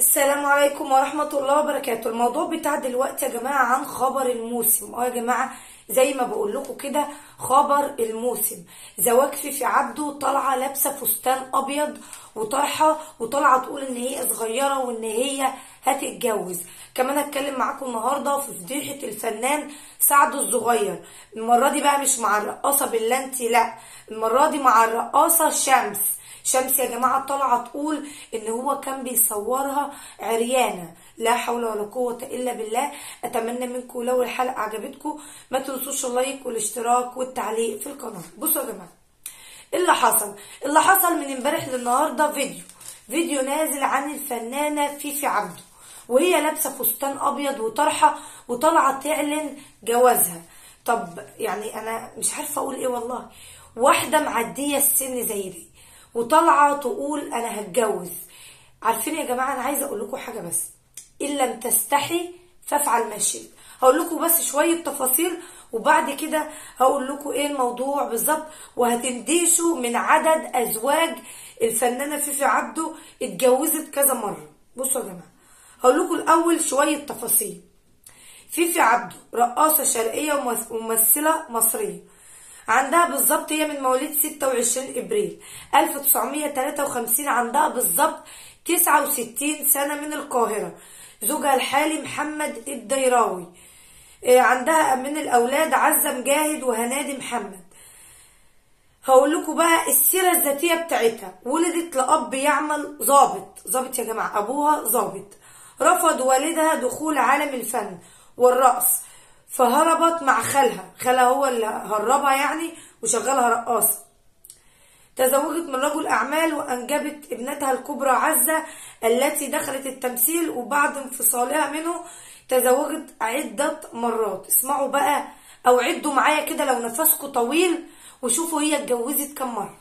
السلام عليكم ورحمة الله وبركاته الموضوع بتاع دلوقتي يا جماعة عن خبر الموسم اه يا جماعة زي ما بقول لكم كده خبر الموسم زواج فيفي عبده طالعة لابسة فستان أبيض وطرحة وطالعة تقول إن هي صغيرة وإن هي هتتجوز كمان هتكلم معاكم النهاردة في فضيحة الفنان سعد الصغير المرة دي بقى مش مع الرقاصة باللانتي لا المرة دي مع الرقاصة شمس شمس يا جماعة طالعة تقول ان هو كان بيصورها عريانة لا حول ولا قوة الا بالله اتمنى منكم لو الحلقة عجبتكم ما تنسوش اللايك والاشتراك والتعليق في القناة بصوا يا جماعة إيه اللي حصل اللي حصل من امبارح للنهاردة فيديو فيديو نازل عن الفنانة فيفي عبده وهي لابسة فستان ابيض وطرحة وطالعة تعلن جوازها طب يعني انا مش عارفة اقول ايه والله واحدة معدية السن زي دي وطالعه تقول انا هتجوز عارفين يا جماعه انا عايزه اقول لكم حاجه بس ان لم تستحي فافعل ما شئت هقول لكم بس شويه تفاصيل وبعد كده هقول لكم ايه الموضوع بالظبط وهتنديشوا من عدد ازواج الفنانه فيفي عبده اتجوزت كذا مره بصوا يا جماعه هقول لكم الاول شويه تفاصيل فيفي عبده رقاصه شرقيه وممثله مصريه عندها بالظبط هي من مواليد 26 ابريل 1953 عندها بالظبط 69 سنه من القاهره زوجها الحالي محمد الديراوي عندها من الاولاد عزه مجاهد وهنادي محمد هقول لكم بقى السيره الذاتيه بتاعتها ولدت لاب يعمل ظابط ظابط يا جماعه ابوها ظابط رفض والدها دخول عالم الفن والرقص فهربت مع خالها خالها هو اللي هربها يعني وشغلها رقاصة تزوجت من رجل أعمال وأنجبت ابنتها الكبرى عزة التي دخلت التمثيل وبعد انفصالها منه تزوجت عدة مرات اسمعوا بقى أو عدوا معايا كده لو نفسكم طويل وشوفوا هي اتجوزت كم مرة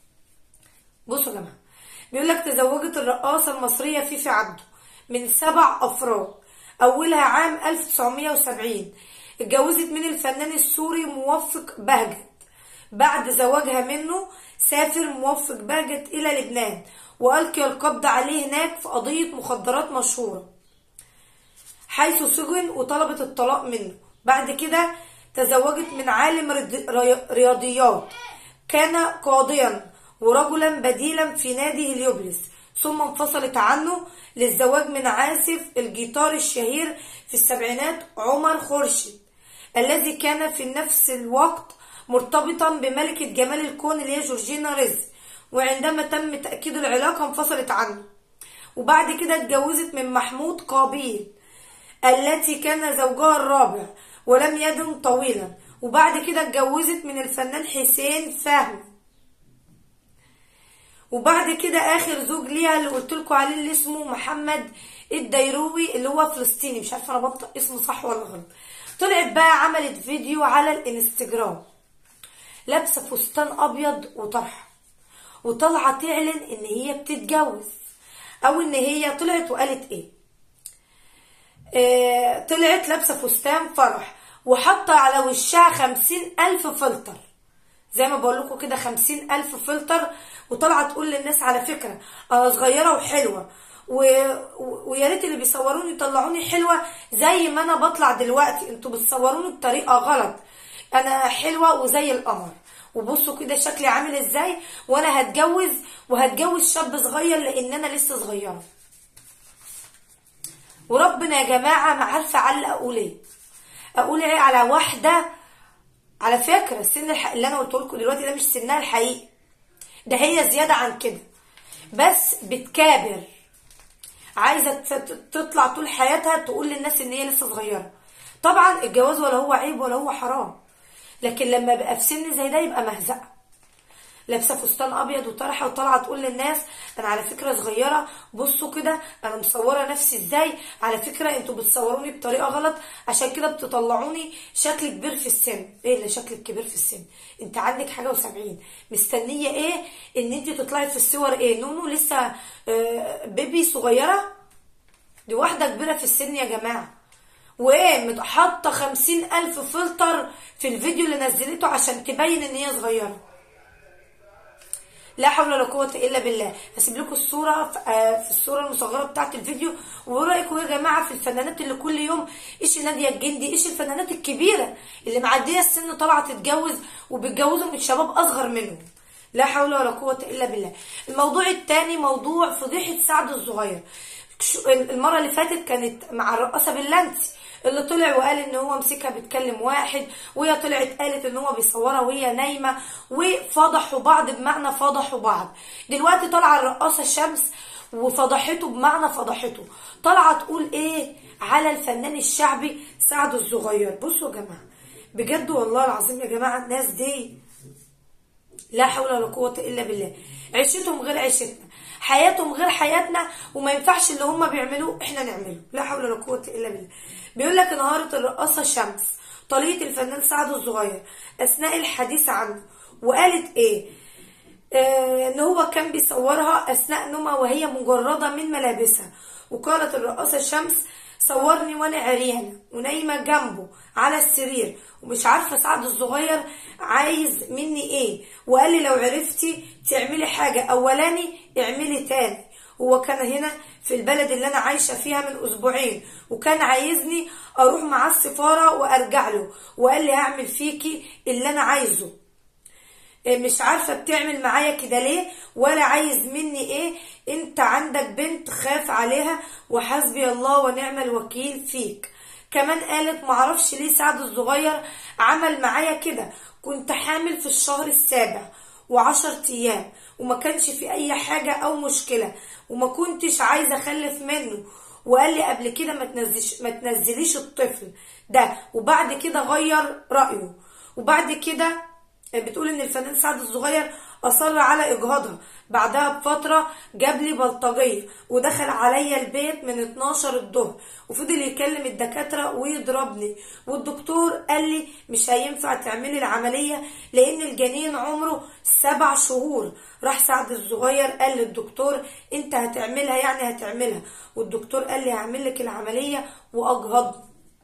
بصوا يا جماعة بيقول لك تزوجت الرقاصة المصرية فيفي عبده من سبع أفراد أولها عام 1970 اتجوزت من الفنان السوري موفق بهجت بعد زواجها منه سافر موفق بهجت إلى لبنان وألقي القبض عليه هناك في قضية مخدرات مشهورة حيث سجن وطلبت الطلاق منه بعد كده تزوجت من عالم رياضيات كان قاضيا ورجلا بديلا في نادي هليوبلس ثم انفصلت عنه للزواج من عازف الجيتار الشهير في السبعينات عمر خورشيد الذي كان في نفس الوقت مرتبطا بملكة جمال الكون اللي هي جورجينا رزق وعندما تم تأكيد العلاقة انفصلت عنه وبعد كده اتجوزت من محمود قابيل التي كان زوجها الرابع ولم يدم طويلا وبعد كده اتجوزت من الفنان حسين فهمي وبعد كده اخر زوج ليها اللي قلت لكم عليه اللي اسمه محمد الديروي اللي هو فلسطيني مش عارفه انا بنطق اسمه صح ولا غلط طلعت بقى عملت فيديو على الانستجرام لابسه فستان ابيض وطرحه وطالعه تعلن ان هي بتتجوز او ان هي طلعت وقالت ايه آه طلعت لابسه فستان فرح وحاطه على وشها خمسين الف فلتر زي ما بقول لكم كده خمسين الف فلتر وطالعه تقول للناس على فكره انا صغيره وحلوه و... ويا ريت اللي بيصوروني يطلعوني حلوه زي ما انا بطلع دلوقتي انتوا بتصوروني بطريقه غلط انا حلوه وزي القمر وبصوا كده شكلي عامل ازاي وانا هتجوز وهتجوز شاب صغير لان انا لسه صغيره وربنا يا جماعه ما عارفه علق اقول ايه اقول ايه على واحده على فكره السن الح... اللي انا قلت لكم دلوقتي ده مش سنها الحقيقي ده هي زياده عن كده بس بتكابر عايزه تطلع طول حياتها تقول للناس ان هي لسه صغيره طبعا الجواز ولا هو عيب ولا هو حرام لكن لما يبقى في سن زي ده يبقى مهزقه لابسه فستان ابيض وطرحه وطالعه تقول للناس انا على فكره صغيره بصوا كده انا مصوره نفسي ازاي على فكره انتوا بتصوروني بطريقه غلط عشان كده بتطلعوني شكل كبير في السن ايه اللي شكلك كبير في السن انت عندك حاجه وسبعين مستنيه ايه ان انت تطلعي في الصور ايه نونو لسه آه بيبي صغيره دي واحده كبيره في السن يا جماعه وايه حاطه خمسين الف فلتر في الفيديو اللي نزلته عشان تبين ان هي صغيره لا حول ولا قوة إلا بالله هسيب لكم الصورة في آه، في الصورة المصغرة بتاعت الفيديو وإيه رأيكم يا جماعة في الفنانات اللي كل يوم إيش نادية الجندي إيش الفنانات الكبيرة اللي معدية السن طالعة تتجوز وبيتجوزوا من شباب أصغر منهم لا حول ولا قوة إلا بالله الموضوع الثاني موضوع فضيحة سعد الصغير شو- المرة اللي فاتت كانت مع الرقاصة بلانتي اللي طلع وقال ان هو مسكها بتكلم واحد وهي طلعت قالت ان هو بيصورها وهي نايمه وفضحوا بعض بمعنى فضحوا بعض دلوقتي طالعه الرقاصه شمس وفضحته بمعنى فضحته طالعه تقول ايه على الفنان الشعبي سعد الصغير بصوا يا جماعه بجد والله العظيم يا جماعه الناس دي لا حول ولا قوة إلا بالله عيشتهم غير عيشتنا حياتهم غير حياتنا وما ينفعش اللي هم بيعملوه احنا نعمله لا حول ولا قوة إلا بالله بيقول لك انهارت الرقاصة شمس طليقة الفنان سعد الصغير أثناء الحديث عنه وقالت ايه آه، ان هو كان بيصورها اثناء نومها وهي مجرده من ملابسها وقالت الرقاصه شمس صورني وانا عريانه ونايمه جنبه على السرير ومش عارفه سعد الصغير عايز مني ايه وقال لي لو عرفتي تعملي حاجه اولاني اعملي تاني هو كان هنا في البلد اللي انا عايشه فيها من اسبوعين وكان عايزني اروح معاه السفاره وارجع له وقال لي هعمل فيكي اللي انا عايزه مش عارفة بتعمل معايا كده ليه ولا عايز مني ايه انت عندك بنت خاف عليها وحسبي الله ونعم الوكيل فيك كمان قالت معرفش ليه سعد الصغير عمل معايا كده كنت حامل في الشهر السابع وعشر ايام وما كانش في اي حاجة او مشكلة وما كنتش عايزة اخلف منه وقال لي قبل كده ما تنزلش ما تنزليش الطفل ده وبعد كده غير رأيه وبعد كده بتقول ان الفنان سعد الصغير اصر على اجهاضها بعدها بفتره جاب لي بلطجيه ودخل عليا البيت من 12 الظهر وفضل يكلم الدكاتره ويضربني والدكتور قال لي مش هينفع تعملي العمليه لان الجنين عمره سبع شهور راح سعد الصغير قال للدكتور انت هتعملها يعني هتعملها والدكتور قال لي هعمل لك العمليه واجهض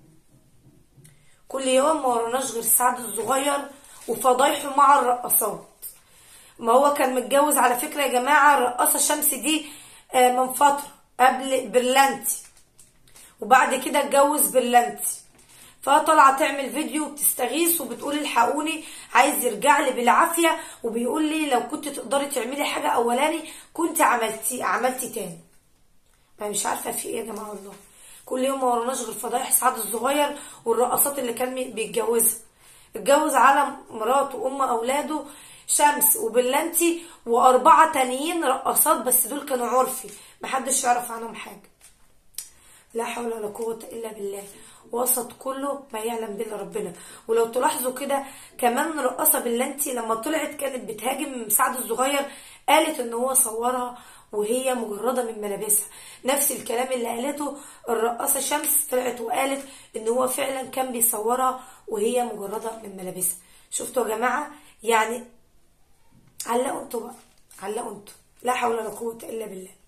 كل يوم ما وراناش غير سعد الصغير وفضايحه مع الرقصات ما هو كان متجوز على فكرة يا جماعة الرقاصة شمس دي آه، من فترة قبل برلانتي وبعد كده اتجوز برلانتي فطالعة تعمل فيديو بتستغيث وبتقول الحقوني عايز يرجع لي بالعافية وبيقول لي لو كنت تقدري تعملي حاجة أولاني كنت عملتي عملتي تاني انا مش عارفه في ايه يا جماعه والله كل يوم ما وراناش غير فضايح سعد الصغير والرقصات اللي كان بي- بيتجوزها اتجوز على مراته وام اولاده شمس وبلانتي واربعه تانيين رقصات بس دول كانوا عرفي محدش يعرف عنهم حاجه لا حول ولا قوة إلا بالله وسط كله ما يعلم به إلا ربنا ولو تلاحظوا كده كمان رقاصة بلانتي لما طلعت كانت بتهاجم سعد الصغير قالت ان هو صورها وهي مجردة من ملابسها نفس الكلام اللي قالته الرقاصة شمس طلعت وقالت ان هو فعلا كان بيصورها وهي مجردة من ملابسها شفتوا يا جماعة يعني علقوا انتوا بقى علقوا انتوا لا حول ولا قوة إلا بالله